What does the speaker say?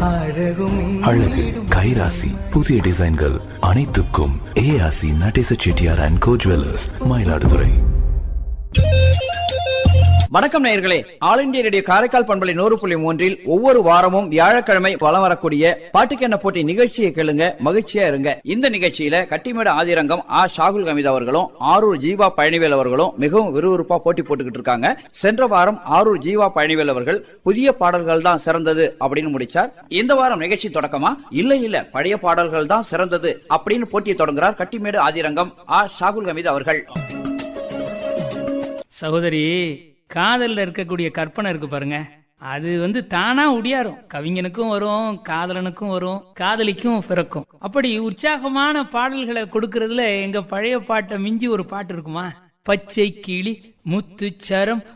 அழகும் அழகு கைராசி புதிய டிசைன்கள் அனைத்துக்கும் ஏஆசி Natesa Chettiar and co jewellers Mayiladuthurai வணக்கம் நேயர்களே ஆல் இந்தியா ரேடியோ காரைக்கால் பண்பலை நூறு புள்ளி மூன்றில் ஒவ்வொரு வாரமும் வியாழக்கிழமை வலம் வரக்கூடிய பாட்டுக்கென்ன போட்டி நிகழ்ச்சியை கேளுங்க மகிழ்ச்சியா இருங்க இந்த நிகழ்ச்சியில கட்டிமேடு ஆதிரங்கம் ஆ ஷாகுல் ஹமீத் அவர்களும் ஆரூர் ஜீவா பழனிவேல் அவர்களும் மிகவும் விறுவிறுப்பா போட்டி போட்டுக்கிட்டு இருக்காங்க சென்ற வாரம் ஆரூர் ஜீவா பழனிவேல் அவர்கள் புதிய பாடல்கள் தான் சிறந்தது அப்படின்னு முடிச்சார் இந்த வாரம் நிகழ்ச்சி தொடக்கமா இல்ல இல்ல பழைய பாடல்கள் தான் சிறந்தது அப்படின்னு போட்டியை தொடங்குறார் கட்டிமேடு ஆதிரங்கம் ஆ ஷாகுல் ஹமீத் அவர்கள் சகோதரி காதல்ல இருக்கக்கூடிய கற்பனை இருக்கு பாருங்க அது வந்து தானா உடியாரும் கவிஞனுக்கும் வரும் காதலனுக்கும் வரும் காதலிக்கும் பிறக்கும் அப்படி உற்சாகமான பாடல்களை கொடுக்கறதுல எங்க பழைய பாட்டை மிஞ்சி ஒரு பாட்டு இருக்குமா பச்சை கிளி முத்துச்சரம்